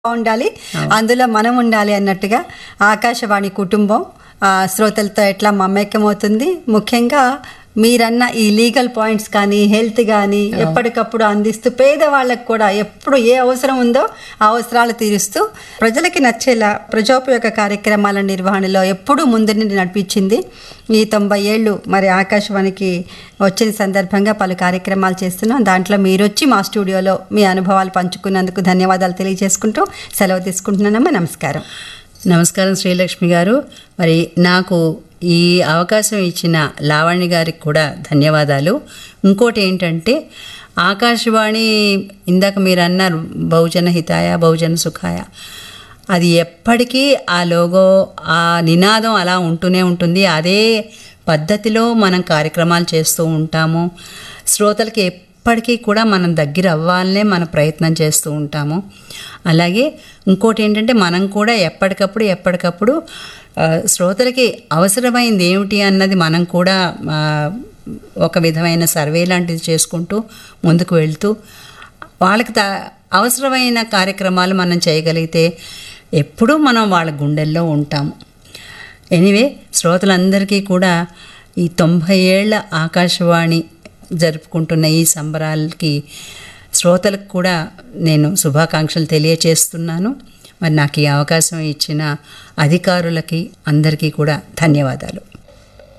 ఉండాలి అందులో మనం ఉండాలి అన్నట్టుగా ఆకాశవాణి కుటుంబం ఆ, శ్రోతలతో ఎట్లా మమేకమవుతుంది ముఖ్యంగా మీరన్న ఈ లీగల్ పాయింట్స్ కానీ హెల్త్ కానీ ఎప్పటికప్పుడు అందిస్తూ పేదవాళ్ళకు కూడా ఎప్పుడు ఏ అవసరం ఉందో ఆ అవసరాలు తీరుస్తూ ప్రజలకి నచ్చేలా ప్రజోపయోగ కార్యక్రమాల నిర్వహణలో ఎప్పుడూ ముందు నుండి నడిపించింది ఈ తొంభై ఏళ్ళు మరి ఆకాశవాణికి వచ్చిన సందర్భంగా పలు కార్యక్రమాలు చేస్తున్నాం దాంట్లో మీరు వచ్చి మా స్టూడియోలో మీ అనుభవాలు పంచుకున్నందుకు ధన్యవాదాలు తెలియజేసుకుంటూ సెలవు తీసుకుంటున్నానమ్మా నమస్కారం నమస్కారం శ్రీలక్ష్మి గారు మరి నాకు ఈ అవకాశం ఇచ్చిన లావణ్య గారికి కూడా ధన్యవాదాలు ఇంకోటి ఏంటంటే ఆకాశవాణి ఇందాక మీరు అన్నారు బహుజన హితాయ బహుజన సుఖాయ అది ఎప్పటికీ ఆ లోగో ఆ నినాదం అలా ఉంటూనే ఉంటుంది అదే పద్ధతిలో మనం కార్యక్రమాలు చేస్తూ ఉంటాము శ్రోతలకి ఎప్పటికీ కూడా మనం దగ్గర అవ్వాలనే మన ప్రయత్నం చేస్తూ ఉంటాము అలాగే ఇంకోటి ఏంటంటే మనం కూడా ఎప్పటికప్పుడు ఎప్పటికప్పుడు ఆ, శ్రోతలకి అవసరమైంది ఏమిటి అన్నది మనం కూడా ఆ, ఒక విధమైన సర్వే లాంటిది చేసుకుంటూ ముందుకు వెళ్తూ వాళ్ళకి త అవసరమైన కార్యక్రమాలు మనం చేయగలిగితే ఎప్పుడూ మనం వాళ్ళ గుండెల్లో ఉంటాము ఎనీవే శ్రోతలందరికీ కూడా ఈ తొంభై ఏళ్ల ఆకాశవాణి జరుపుకుంటున్న ఈ సంబరాలకి శ్రోతలకు కూడా నేను శుభాకాంక్షలు తెలియచేస్తున్నాను మరి నాకు ఈ అవకాశం ఇచ్చిన అధికారులకి అందరికీ కూడా ధన్యవాదాలు